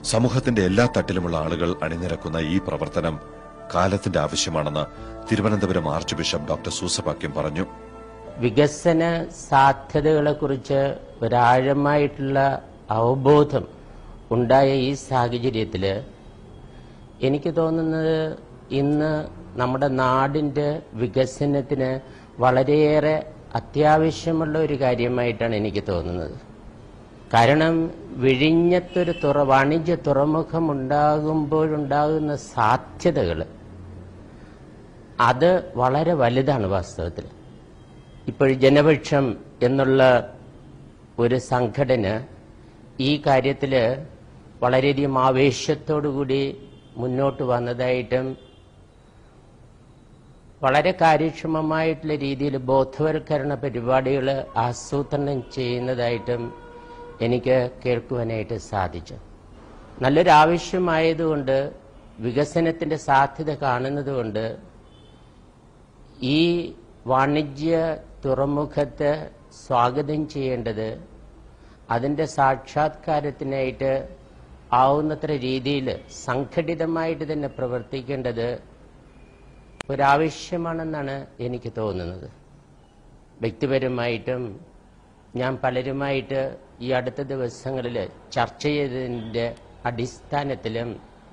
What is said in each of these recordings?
സമൂഹത്തിന്റെ എല്ലാ തട്ടിലുമുള്ള ആളുകൾ അണിനിരക്കുന്ന ഈ പ്രവർത്തനം കാലത്തിന്റെ ആവശ്യമാണെന്ന് Thiruvananthapuram archbishop doctor Soosapakiam പറഞ്ഞു വികസന സാധ്യതകളെക്കുറിച്ച് ഒരാഴമായിട്ടുള്ള അവബോധം ഉണ്ടായ ഈ സാഹചര്യത്തിൽ എനിക്ക് തോന്നുന്നത് ഇന്ന് നമ്മുടെ നാടിൻ്റെ വികസനത്തിന് വളരെയേറെ അത്യാവശ്യമുള്ള ഒരു കാര്യമായിട്ടാണ് എനിക്ക് തോന്നുന്നത് കാരണം വിഴിഞ്ഞത്തൊരു തുറ വാണിജ്യ തുറമുഖം ഉണ്ടാകുമ്പോഴുണ്ടാകുന്ന സാധ്യതകൾ അത് വളരെ വലുതാണ് വാസ്തവത്തിൽ ഇപ്പോൾ ജനപക്ഷം എന്നുള്ള ഒരു സംഘടന ഈ കാര്യത്തിൽ വളരെയധികം ആവേശത്തോടുകൂടി മുന്നോട്ട് വന്നതായിട്ടും വളരെ കാര്യക്ഷമമായിട്ടുള്ള രീതിയിൽ ബോധവൽക്കരണ പരിപാടികൾ ആസൂത്രണം ചെയ്യുന്നതായിട്ടും എനിക്ക് കേൾക്കുവാനായിട്ട് സാധിച്ചു നല്ലൊരു ആവശ്യമായതുകൊണ്ട് വികസനത്തിന്റെ സാധ്യത കാണുന്നതുകൊണ്ട് ഈ വാണിജ്യ തുറമുഖത്തെ സ്വാഗതം ചെയ്യേണ്ടത് അതിന്റെ സാക്ഷാത്കാരത്തിനായിട്ട് ആവുന്നത്ര രീതിയിൽ സംഘടിതമായിട്ട് തന്നെ പ്രവർത്തിക്കേണ്ടത് ഒരാവശ്യമാണെന്നാണ് എനിക്ക് തോന്നുന്നത് വ്യക്തിപരമായിട്ടും ഞാൻ പലരുമായിട്ട് ഈ അടുത്ത ദിവസങ്ങളിൽ ചർച്ച ചെയ്തതിൻ്റെ അടിസ്ഥാനത്തിലും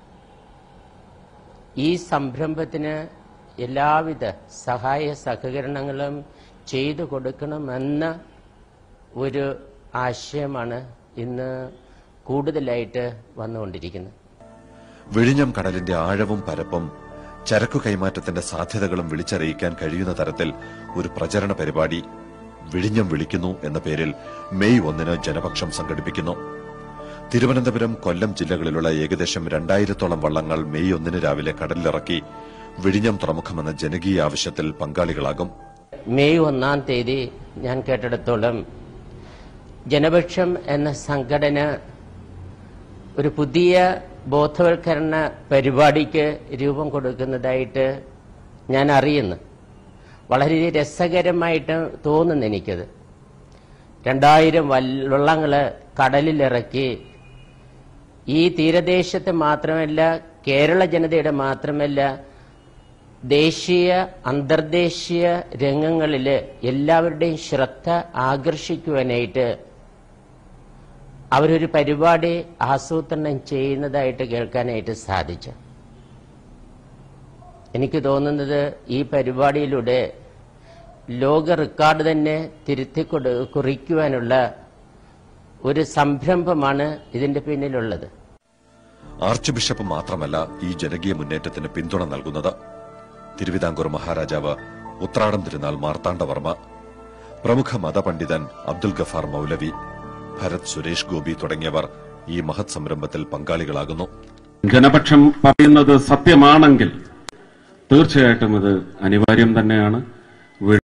ഈ സംരംഭത്തിന് എല്ലാവിധ സഹായ സഹകരണങ്ങളും ചെയ്തു കൊടുക്കണമെന്ന ഒരു ആശയമാണ് ഇന്ന് കൂടുതലായിട്ട് വന്നുകൊണ്ടിരിക്കുന്നത് വിഴിഞ്ഞം കടലിന്റെ ആഴവും പരപ്പും ചരക്കു കൈമാറ്റത്തിന്റെ സാധ്യതകളും വിളിച്ചറിയിക്കാൻ കഴിയുന്ന തരത്തിൽ ഒരു പ്രചരണ പരിപാടി വിഴിഞ്ഞം വിളിക്കുന്നു എന്ന പേരിൽ മെയ് ഒന്നിന് ജനപക്ഷം സംഘടിപ്പിക്കുന്നു തിരുവനന്തപുരം കൊല്ലം ജില്ലകളിലുള്ള ഏകദേശം രണ്ടായിരത്തോളം വള്ളങ്ങൾ മെയ് ഒന്നിന് രാവിലെ കടലിലിറക്കി വിഴിഞ്ഞം തുറമുഖമെന്ന ജനകീയ ആവശ്യത്തിൽ പങ്കാളികളാകും മെയ് ഒന്നാം തീയതി ഞാൻ കേട്ടിടത്തോളം ജനപക്ഷം എന്ന സംഘടന ഒരു പുതിയ ബോധവൽക്കരണ പരിപാടിക്ക് രൂപം കൊടുക്കുന്നതായിട്ട് ഞാൻ അറിയുന്നു വളരെ രസകരമായിട്ട് തോന്നുന്നു എനിക്കത് രണ്ടായിരം വള്ളങ്ങള് കടലിലിറക്കി ഈ തീരദേശത്ത് മാത്രമല്ല കേരള ജനതയുടെ മാത്രമല്ല ദേശീയ അന്തർദേശീയ രംഗങ്ങളിൽ എല്ലാവരുടെയും ശ്രദ്ധ ആകർഷിക്കുവാനായിട്ട് അവരൊരു പരിപാടി ആസൂത്രണം ചെയ്യുന്നതായിട്ട് കേൾക്കാനായിട്ട് സാധിച്ചു എനിക്ക് തോന്നുന്നത് ഈ പരിപാടിയിലൂടെ ലോക റെക്കോർഡ് തന്നെ തിരുത്തി കൊടു കുറിക്കുവാനുള്ള ഒരു സംരംഭമാണ് ഇതിന്റെ പിന്നിലുള്ളത് ആർച്ച് ബിഷപ്പ് മാത്രമല്ല ഈ ജനകീയ മുന്നേറ്റത്തിന് പിന്തുണ നൽകുന്നത് തിരുവിതാംകൂർ മഹാരാജാവ് ഉത്രാടം തിരുനാൾ മാർത്താണ്ഡവർമ്മ പ്രമുഖ മതപണ്ഡിതൻ അബ്ദുൽ ഗഫാർ മൗലവി ഭരത് സുരേഷ് ഗോപി തുടങ്ങിയവർ ഈ മഹത് സംരംഭത്തിൽ പങ്കാളികളാകുന്നു ജനപക്ഷം പറയുന്നത് സത്യമാണെങ്കിൽ തീർച്ചയായിട്ടും ഇത് അനിവാര്യം തന്നെയാണ്